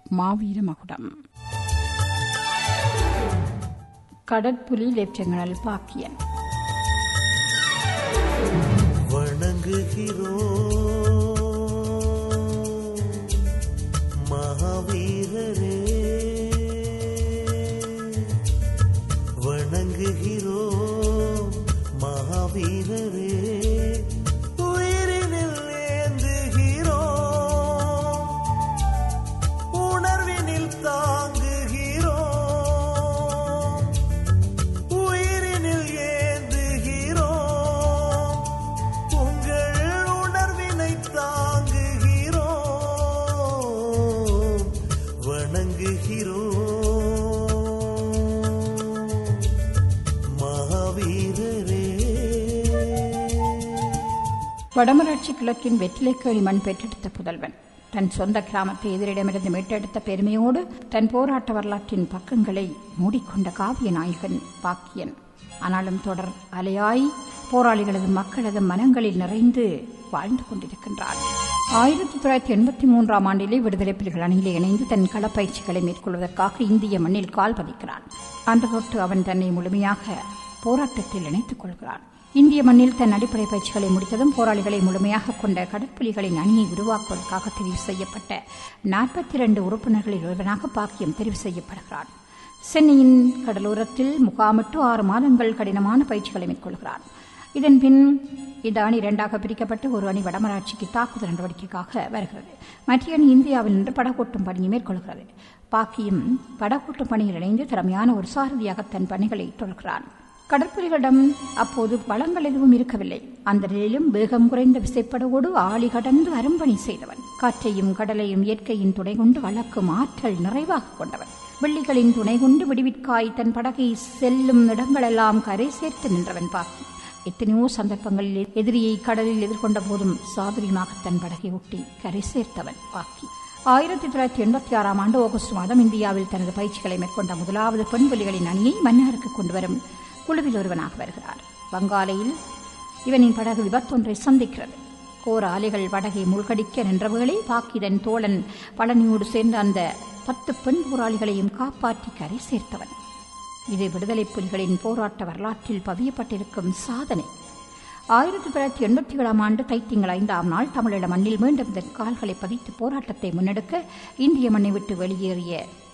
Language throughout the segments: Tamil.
மாவீர மகுடம் கடற்புலி லெப்டினல் பாக்கியன் வணங்குகிறோம் மகாவீரரே வணங்குகிறோம் மகாவீரரே உயிரினில் ஏந்துகிறோம் உணர்வினில் தாங்குகிறோம் உயிரினில் ஏந்துகிறோம் உங்கள் உணர்வினை தாங்குகிறோம் வணங்குகிறோம் மகாவீரரே வடமராட்சி கிழக்கின் வெற்றிலைக்கேணி மண் பெற்றெடுத்த புதல்வன் தன் சொந்த கிராமத்தை எதிரிடமிருந்து மீட்டெடுத்த பெருமையோடு தன் போராட்ட வரலாற்றின் பக்கங்களை மூடிக்கொண்ட காவிய நாயகன் பாக்கியன் ஆனாலும் தொடர் அலையாய் போராளிகளது மக்களது மனங்களில் நிறைந்து வாழ்ந்து கொண்டிருக்கின்றான் ஆயிரத்தி தொள்ளாயிரத்தி எண்பத்தி மூன்றாம் ஆண்டிலே விடுதலை புலிகள் அணியிலே இணைந்து தன் களப்பயிற்சிகளை மேற்கொள்வதற்காக இந்திய மண்ணில் கால் பதிக்கிறான் அன்று தொட்டு அவன் தன்னை முழுமையாக போராட்டத்தில் இணைத்துக் கொள்கிறான் இந்திய மண்ணில் தன் அடிப்படை பயிற்சிகளை முடித்ததும் போராளிகளை முழுமையாக கொண்ட கடற்புலிகளின் அணியை உருவாக்குவதற்காக தெரிவு செய்யப்பட்ட நாற்பத்தி இரண்டு உறுப்பினர்களில் ஒருவனாக பாக்கியம் தெரிவு செய்யப்படுகிறான் சென்னையின் கடலோரத்தில் முகாமிட்டு ஆறு மாதங்கள் கடினமான பயிற்சிகளை மேற்கொள்கிறான் இதன் பின் இந்த அணி இரண்டாக பிரிக்கப்பட்டு ஒரு அணி வடமராட்சிக்கு தாக்குதல் நடவடிக்கைக்காக வருகிறது மற்ற அணி இந்தியாவில் நின்று படகோட்டும் பணியை மேற்கொள்கிறது பாக்கியும் படகோட்டும் பணியில் இணைந்து திறமையான ஒரு சாரதியாக தன் பணிகளை தொடர்கிறான் கடற்புலிகளிடம் அப்போது வளங்கள் எதுவும் இருக்கவில்லை அந்த நிலையிலும் வேகம் குறைந்த விசைப்படவோடு ஆளி கடந்து அரும்பணி செய்தவன் காற்றையும் கடலையும் இயற்கையின் துணை கொண்டு வளர்க்கும் ஆற்றல் நிறைவாக கொண்டவன் வெள்ளிகளின் துணை கொண்டு விடுவிற்காய் தன் படகை செல்லும் இடங்களெல்லாம் கரை சேர்த்து நின்றவன் பாக்கி எத்தனையோ சந்தர்ப்பங்களில் எதிரியை கடலில் எதிர்கொண்ட போதும் சாதுரியமாக தன் படகை ஒட்டி கரை சேர்த்தவன் பாக்கி ஆயிரத்தி தொள்ளாயிரத்தி எண்பத்தி ஆறாம் ஆண்டு ஆகஸ்ட் மாதம் இந்தியாவில் தனது பயிற்சிகளை மேற்கொண்ட முதலாவது பெண் புலிகளின் அணியை மன்னாருக்கு கொண்டு வரும் குழுவில் ஒருவனாக வருகிறார் வங்காலையில் இவனின் படகு விபத்தொன்றை சந்திக்கிறது கோர அலைகள் படகை மூழ்கடிக்க நின்றவர்களே பாக்கிதன் தோழன் பழனியோடு சேர்ந்த அந்த பத்து பெண் போராளிகளையும் காப்பாற்றி கரை சேர்த்தவன் இது விடுதலை புலிகளின் போராட்ட வரலாற்றில் பதியப்பட்டிருக்கும் சாதனை ஆயிரத்தி தொள்ளாயிரத்தி எண்பத்தி ஏழாம் ஆண்டு தைத்திங்கள் ஐந்தாம் நாள் தமிழீழ மண்ணில் மீண்டும் தன் கால்களை பதித்து போராட்டத்தை முன்னெடுக்க இந்திய மண்ணை விட்டு வெளியேறிய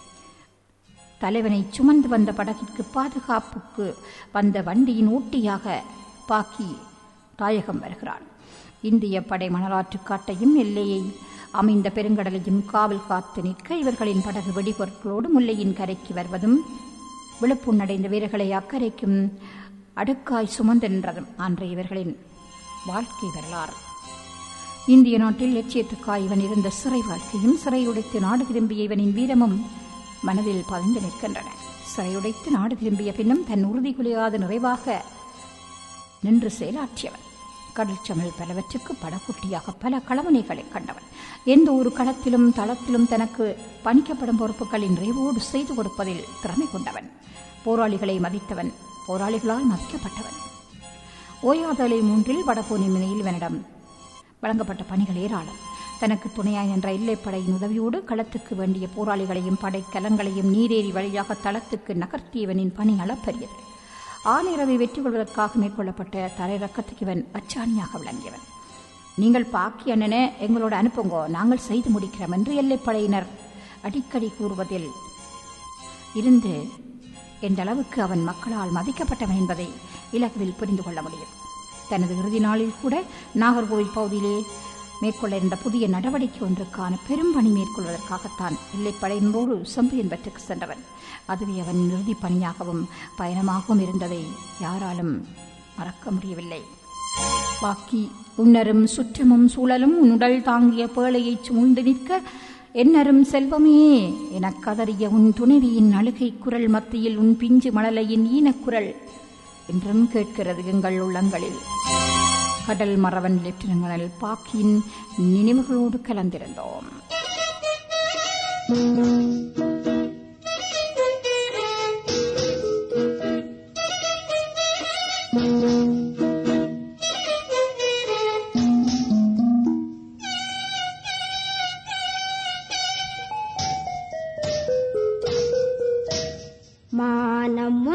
தலைவனை சுமந்து வந்த படகிற்கு பாதுகாப்புக்கு வந்த வண்டியின் ஊட்டியாக பாக்கி தாயகம் வருகிறான் இந்திய படை மணலாற்று காட்டையும் எல்லையை அமைந்த பெருங்கடலையும் காவல் காத்து நிற்க இவர்களின் படகு வெடிபொருட்களோடு முல்லையின் கரைக்கு வருவதும் விழுப்புண்ணடைந்த வீரர்களை அக்கறைக்கும் அடுக்காய் சுமந்தென்றதும் அன்றைய இவர்களின் வாழ்க்கை வரலாறு இந்திய நாட்டில் லட்சியத்துக்காய் இவன் இருந்த சிறை வாழ்க்கையும் சிறையுடைத்து நாடு திரும்பிய இவனின் வீரமும் மனதில் பதிந்து நிற்கின்றன சிறையுடைத்து நாடு திரும்பிய பின்னும் தன் உறுதி குலையாத நிறைவாக நின்று செயலாற்றியவன் கடல் சமல் பலவற்றுக்கு படகுட்டியாக பல களமனைகளை கண்டவன் எந்த ஒரு களத்திலும் தளத்திலும் தனக்கு பணிக்கப்படும் பொறுப்புகளை நிறைவோடு செய்து கொடுப்பதில் திறமை கொண்டவன் போராளிகளை மதித்தவன் போராளிகளால் மதிக்கப்பட்டவன் ஓயாதலை மூன்றில் வடபூனி மினையில் இவனிடம் வழங்கப்பட்ட பணிகள் ஏராளம் தனக்கு துணையாய் நின்ற எல்லைப்படையின் உதவியோடு களத்துக்கு வேண்டிய போராளிகளையும் படைக்கலங்களையும் நீரேறி வழியாக தளத்துக்கு நகர்த்தியவனின் பணி அளப்பரியது ஆனிரவை வெற்றி கொள்வதற்காக மேற்கொள்ளப்பட்ட தரையிறக்கத்துக்கு இவன் அச்சாணியாக விளங்கியவன் நீங்கள் பாக்கி அண்ணனை எங்களோட அனுப்புங்கோ நாங்கள் செய்து முடிக்கிறோம் என்று எல்லைப்படையினர் அடிக்கடி கூறுவதில் இருந்து எந்த அளவுக்கு அவன் மக்களால் மதிக்கப்பட்டவன் என்பதை இலகுவில் புரிந்து கொள்ள முடியும் தனது இறுதி நாளில் கூட நாகர்கோவில் பகுதியிலே மேற்கொள்ள இருந்த புதிய நடவடிக்கை ஒன்றுக்கான பெரும்பணி மேற்கொள்வதற்காகத்தான் எல்லைப்படையினோடு செம்பியன்பற்றுக்கு சென்றவன் அதுவே அவன் இறுதி பணியாகவும் பயணமாகவும் இருந்ததை யாராலும் மறக்க முடியவில்லை பாக்கி உன்னரும் சுற்றமும் சூழலும் உன் உடல் தாங்கிய பேழையை சூழ்ந்து நிற்க என்னரும் செல்வமே எனக் கதறிய உன் துணைவியின் அழுகை குரல் மத்தியில் உன் பிஞ்சு மழலையின் ஈனக்குரல் என்றும் கேட்கிறது எங்கள் உள்ளங்களில் கடல் மறவன் லெப்டினல் பாக்கியின் நினைவுகளோடு கலந்திருந்தோம் நம்